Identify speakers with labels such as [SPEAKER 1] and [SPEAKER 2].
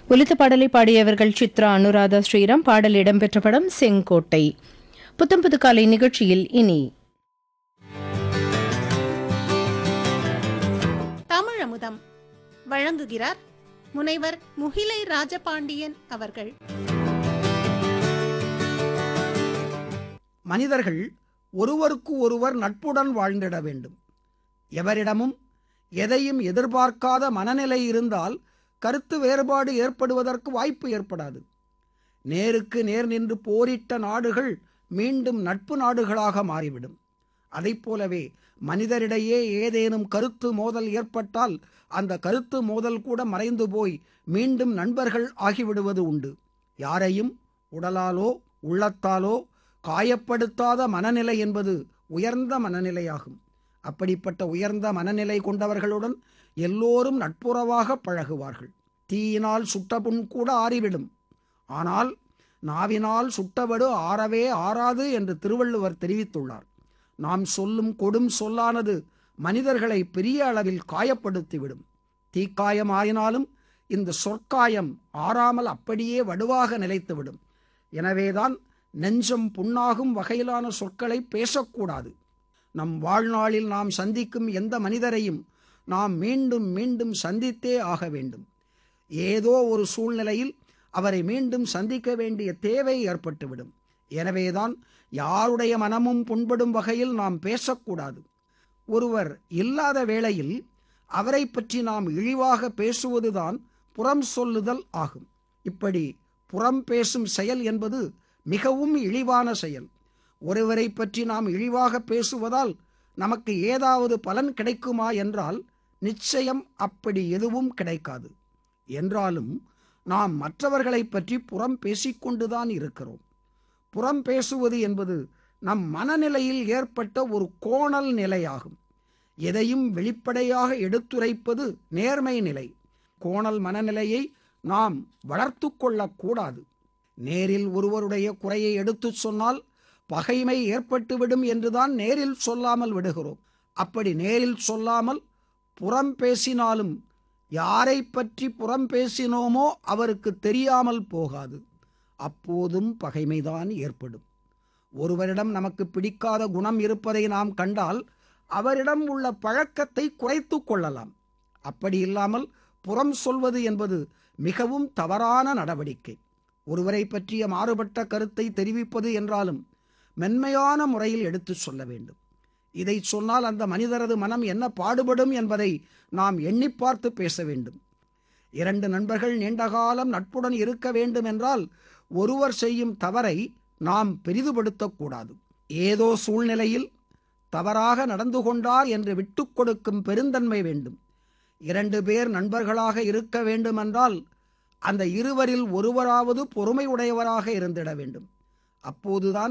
[SPEAKER 1] ஒலித்த பாடலை பாடியவர்கள் சித்ரா அனுராதா ஸ்ரீராம் பாடல் இடம்பெற்ற படம் செங்கோட்டை புத்தம் புது காலை நிகழ்ச்சியில் இனி
[SPEAKER 2] தமிழமுதம் வழங்குகிறார் முனைவர் முகிலை ராஜபாண்டியன் அவர்கள்
[SPEAKER 3] மனிதர்கள் ஒருவருக்கு ஒருவர் நட்புடன் வாழ்ந்திட வேண்டும் எவரிடமும் எதையும் எதிர்பார்க்காத மனநிலை இருந்தால் கருத்து வேறுபாடு ஏற்படுவதற்கு வாய்ப்பு ஏற்படாது நேருக்கு நேர் நின்று போரிட்ட நாடுகள் மீண்டும் நட்பு நாடுகளாக மாறிவிடும் அதைப் போலவே மனிதரிடையே ஏதேனும் கருத்து மோதல் ஏற்பட்டால் அந்த கருத்து மோதல் கூட மறைந்து போய் மீண்டும் நண்பர்கள் ஆகிவிடுவது உண்டு யாரையும் உடலாலோ உள்ளத்தாலோ காயப்படுத்தாத மனநிலை என்பது உயர்ந்த மனநிலையாகும் அப்படிப்பட்ட உயர்ந்த மனநிலை கொண்டவர்களுடன் எல்லோரும் நட்புறவாக பழகுவார்கள் தீயினால் சுட்ட புண் கூட ஆறிவிடும் ஆனால் நாவினால் சுட்டவடு ஆறவே ஆறாது என்று திருவள்ளுவர் தெரிவித்துள்ளார் நாம் சொல்லும் கொடும் சொல்லானது மனிதர்களை பெரிய அளவில் காயப்படுத்திவிடும் தீக்காயம் ஆயினாலும் இந்த சொற்காயம் ஆறாமல் அப்படியே வடுவாக நிலைத்துவிடும் எனவேதான் நெஞ்சம் புண்ணாகும் வகையிலான சொற்களை பேசக்கூடாது நம் வாழ்நாளில் நாம் சந்திக்கும் எந்த மனிதரையும் நாம் மீண்டும் மீண்டும் சந்தித்தே ஆக வேண்டும் ஏதோ ஒரு சூழ்நிலையில் அவரை மீண்டும் சந்திக்க வேண்டிய தேவை ஏற்பட்டுவிடும் எனவேதான் யாருடைய மனமும் புண்படும் வகையில் நாம் பேசக்கூடாது ஒருவர் இல்லாத வேளையில் அவரை பற்றி நாம் இழிவாக பேசுவதுதான் புறம் சொல்லுதல் ஆகும் இப்படி புறம் பேசும் செயல் என்பது மிகவும் இழிவான செயல் ஒருவரை பற்றி நாம் இழிவாக பேசுவதால் நமக்கு ஏதாவது பலன் கிடைக்குமா என்றால் நிச்சயம் அப்படி எதுவும் கிடைக்காது என்றாலும் நாம் மற்றவர்களை பற்றி புறம் பேசிக்கொண்டுதான் இருக்கிறோம் புறம் பேசுவது என்பது நம் மனநிலையில் ஏற்பட்ட ஒரு கோணல் நிலையாகும் எதையும் வெளிப்படையாக எடுத்துரைப்பது நேர்மை நிலை கோணல் மனநிலையை நாம் வளர்த்து கொள்ளக்கூடாது நேரில் ஒருவருடைய குறையை எடுத்துச் சொன்னால் பகைமை ஏற்பட்டுவிடும் என்றுதான் நேரில் சொல்லாமல் விடுகிறோம் அப்படி நேரில் சொல்லாமல் புறம் பேசினாலும் யாரை பற்றி புறம் பேசினோமோ அவருக்கு தெரியாமல் போகாது அப்போதும் பகைமைதான் ஏற்படும் ஒருவரிடம் நமக்கு பிடிக்காத குணம் இருப்பதை நாம் கண்டால் அவரிடம் உள்ள பழக்கத்தை குறைத்து கொள்ளலாம் அப்படி இல்லாமல் புறம் சொல்வது என்பது மிகவும் தவறான நடவடிக்கை ஒருவரை பற்றிய மாறுபட்ட கருத்தை தெரிவிப்பது என்றாலும் மென்மையான முறையில் எடுத்துச் சொல்ல வேண்டும் இதை சொன்னால் அந்த மனிதரது மனம் என்ன பாடுபடும் என்பதை நாம் எண்ணி பார்த்து பேச வேண்டும் இரண்டு நண்பர்கள் நீண்டகாலம் நட்புடன் இருக்க வேண்டும் என்றால் ஒருவர் செய்யும் தவறை நாம் பெரிதுபடுத்தக்கூடாது ஏதோ சூழ்நிலையில் தவறாக நடந்து கொண்டார் என்று விட்டுக் கொடுக்கும் பெருந்தன்மை வேண்டும் இரண்டு பேர் நண்பர்களாக இருக்க வேண்டுமென்றால் அந்த இருவரில் ஒருவராவது பொறுமை உடையவராக இருந்திட வேண்டும் அப்போதுதான்